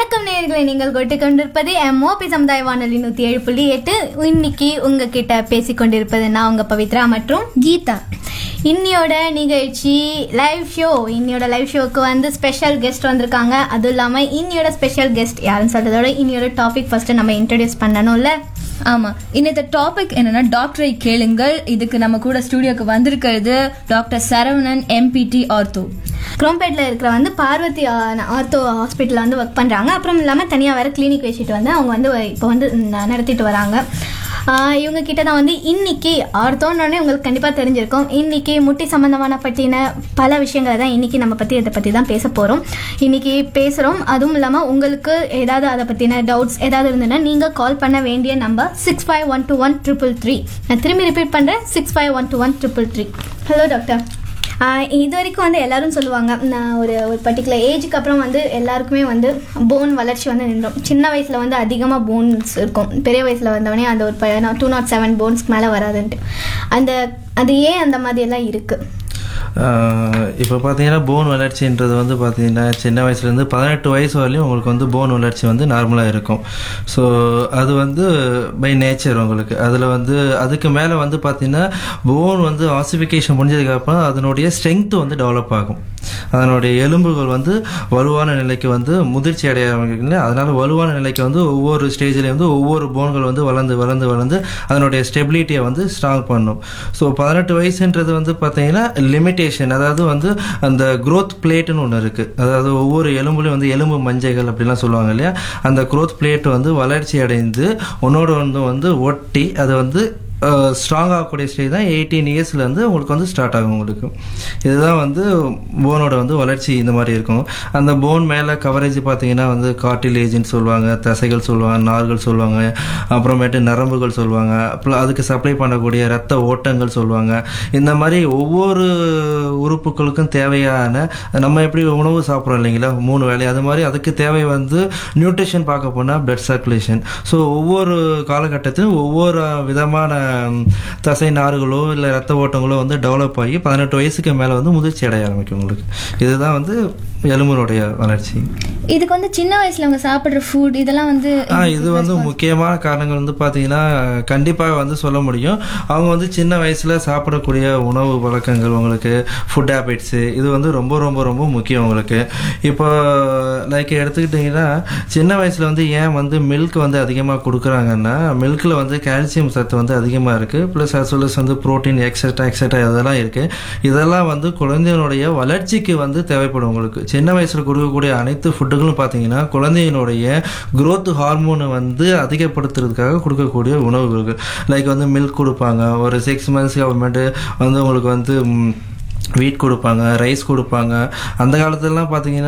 வணக்கம் நேயர்களை நீங்கள் கொண்டு கொண்டிருப்பது எம்ஓபி சமுதாய வானொலி நூத்தி ஏழு புள்ளி எட்டு இன்னைக்கு உங்ககிட்ட பேசிக் கொண்டிருப்பது நான் உங்க பவித்ரா மற்றும் கீதா இன்னியோட நிகழ்ச்சி லைவ் ஷோ இன்னியோட லைவ் ஷோக்கு வந்து ஸ்பெஷல் கெஸ்ட் வந்திருக்காங்க அதுவும் இல்லாமல் இன்னியோட ஸ்பெஷல் கெஸ்ட் யாருன்னு சொல்றதோட இன்னியோட டாபிக் ஃபர்ஸ்ட் நம்ம இன்ட்ரடியூஸ் பண்ணணும்ல ஆமா இன்னத்த டாபிக் என்னன்னா டாக்டரை கேளுங்கள் இதுக்கு நம்ம கூட ஸ்டுடியோக்கு வந்திருக்கிறது டாக்டர் சரவணன் எம்பிடி ஆர்த்தோ குரோம்பேட்டில் இருக்கிற வந்து பார்வதி ஆர்த்தோ ஹாஸ்பிட்டலில் வந்து ஒர்க் பண்ணுறாங்க அப்புறம் இல்லாமல் தனியாக வேறு கிளினிக் வச்சுட்டு வந்து அவங்க வந்து இப்போ வந்து ந- நடத்திட்டு வராங்க ஆஹ் இவங்க கிட்ட தான் வந்து இன்னைக்கு ஆர்த்தோன்னொடனே உங்களுக்கு கண்டிப்பாக தெரிஞ்சிருக்கும் இன்னைக்கு முட்டி சம்மந்தமான பற்றின பல விஷயங்களை தான் இன்னைக்கு நம்ம பற்றி இதை பற்றி தான் பேச போகிறோம் இன்னைக்கு பேசுகிறோம் அதுவும் இல்லாமல் உங்களுக்கு ஏதாவது அதை பற்றின டவுட்ஸ் ஏதாவது இருந்ததுன்னா நீங்கள் கால் பண்ண வேண்டிய number six five one two one triple three நான் திரும்பி ரிப்பீட் பண்ணுறேன் six five one two one triple three hello doctor ah இது வரைக்கும் வந்து எல்லாரும் சொல்லுவாங்க நான் ஒரு ஒரு பர்டிகுலர் ஏஜுக்கு அப்புறம் வந்து எல்லாருக்குமே வந்து போன் வளர்ச்சி வந்து நின்றோம் சின்ன வயசில் வந்து அதிகமாக போன்ஸ் இருக்கும் பெரிய வயசில் வந்தவொடனே அந்த ஒரு டூ நாட் செவன் போன்ஸ்க்கு மேலே வராதுன்ட்டு அந்த அது ஏன் அந்த மாதிரி எல்லாம் இருக்குது இப்போ பார்த்தீங்கன்னா போன் வளர்ச்சின்றது வந்து பார்த்தீங்கன்னா சின்ன வயசுலேருந்து பதினெட்டு வயசு வரலையும் உங்களுக்கு வந்து போன் வளர்ச்சி வந்து நார்மலாக இருக்கும் ஸோ அது வந்து பை நேச்சர் உங்களுக்கு அதில் வந்து அதுக்கு மேலே வந்து பார்த்தீங்கன்னா போன் வந்து ஆசிஃபிகேஷன் முடிஞ்சதுக்கப்புறம் அதனுடைய ஸ்ட்ரென்த் வந்து டெவலப் ஆகும் அதனுடைய எலும்புகள் வந்து வலுவான நிலைக்கு வந்து முதிர்ச்சி அடைய ஆரம்பிக்குது அதனால வலுவான நிலைக்கு வந்து ஒவ்வொரு ஸ்டேஜ்லேயும் வந்து ஒவ்வொரு போன்கள் வந்து வளர்ந்து வளர்ந்து வளர்ந்து அதனுடைய ஸ்டெபிலிட்டியை வந்து ஸ்ட்ராங் பண்ணும் ஸோ பதினெட்டு வயசுன்றது வந்து பார்த்தீங்கன்னா லிமிட்டேஷன் அதாவது வந்து அந்த growth பிளேட்டுன்னு ஒன்று இருக்குது அதாவது ஒவ்வொரு எலும்புலையும் வந்து எலும்பு மஞ்சைகள் அப்படிலாம் சொல்லுவாங்க இல்லையா அந்த growth பிளேட் வந்து வளர்ச்சி அடைந்து ஒன்னோட ஒன்று வந்து ஒட்டி அதை வந்து ஸ்ட்ராங் ஆகக்கூடிய ஸ்டேஜ் தான் எயிட்டீன் இயர்ஸ்லேருந்து உங்களுக்கு வந்து ஸ்டார்ட் ஆகும் உங்களுக்கு இதுதான் வந்து போனோட வந்து வளர்ச்சி இந்த மாதிரி இருக்கும் அந்த போன் மேலே கவரேஜ் பார்த்தீங்கன்னா வந்து கார்டிலேஜ்னு சொல்லுவாங்க தசைகள் சொல்லுவாங்க நார்கள் சொல்லுவாங்க அப்புறமேட்டு நரம்புகள் சொல்லுவாங்க அப்புறம் அதுக்கு சப்ளை பண்ணக்கூடிய ரத்த ஓட்டங்கள் சொல்லுவாங்க இந்த மாதிரி ஒவ்வொரு உறுப்புகளுக்கும் தேவையான நம்ம எப்படி உணவு சாப்பிட்றோம் இல்லைங்களா மூணு வேலை அது மாதிரி அதுக்கு தேவை வந்து நியூட்ரிஷன் பார்க்க போனால் பிளட் சர்க்குலேஷன் ஸோ ஒவ்வொரு காலகட்டத்திலும் ஒவ்வொரு விதமான ம், தசை நார்களோ இல்லை ரத்த ஓட்டங்களோ வந்து டெவலப் ஆகி பதினெட்டு வயசுக்கு மேலே வந்து முதிர்ச்சி அடைய ஆரம்பிக்கும் உங்களுக்கு இதுதான் வந்து எலும்புனுடைய வளர்ச்சி இதுக்கு வந்து சின்ன வயசுல அவங்க சாப்பிடுற ஃபுட் இதெல்லாம் வந்து ஆ இது வந்து முக்கியமான காரணங்கள் வந்து பார்த்தீங்கன்னா கண்டிப்பாக வந்து சொல்ல முடியும் அவங்க வந்து சின்ன வயசில் சாப்பிடக்கூடிய உணவு பழக்கங்கள் உங்களுக்கு ஃபுட் ஹேபிட்ஸு இது வந்து ரொம்ப ரொம்ப ரொம்ப முக்கியம் உங்களுக்கு இப்போ லைக் எடுத்துக்கிட்டிங்கன்னா சின்ன வயசில் வந்து ஏன் வந்து மில்க் வந்து அதிகமாக கொடுக்குறாங்கன்னா மில்கில் வந்து கால்சியம் சத்து வந்து அதிகமாக இருக்குது ப்ளஸ் as well as வந்து ப்ரோட்டீன் எக்ஸட்ரா எக்ஸட்ரா இதெல்லாம் இருக்குது இதெல்லாம் வந்து குழந்தையினுடைய வளர்ச்சிக்கு வந்து தேவைப்படும் உங்களுக்கு சின்ன வயசில் கொடுக்கக்கூடிய அனைத்து ஃபுட்டுகளும் பார்த்தீங்கன்னா குழந்தையினுடைய growth ஹார்மோனை வந்து அதிகப்படுத்துறதுக்காக கொடுக்கக்கூடிய உணவுகள் லைக் வந்து மில்க் கொடுப்பாங்க ஒரு சிக்ஸ் மந்த்ஸ்க்கு அப்புறமேட்டு வந்து உங்களுக்கு வந்து வீட் கொடுப்பாங்க ரைஸ் கொடுப்பாங்க அந்த காலத்துலலாம் பார்த்தீங்கன்னா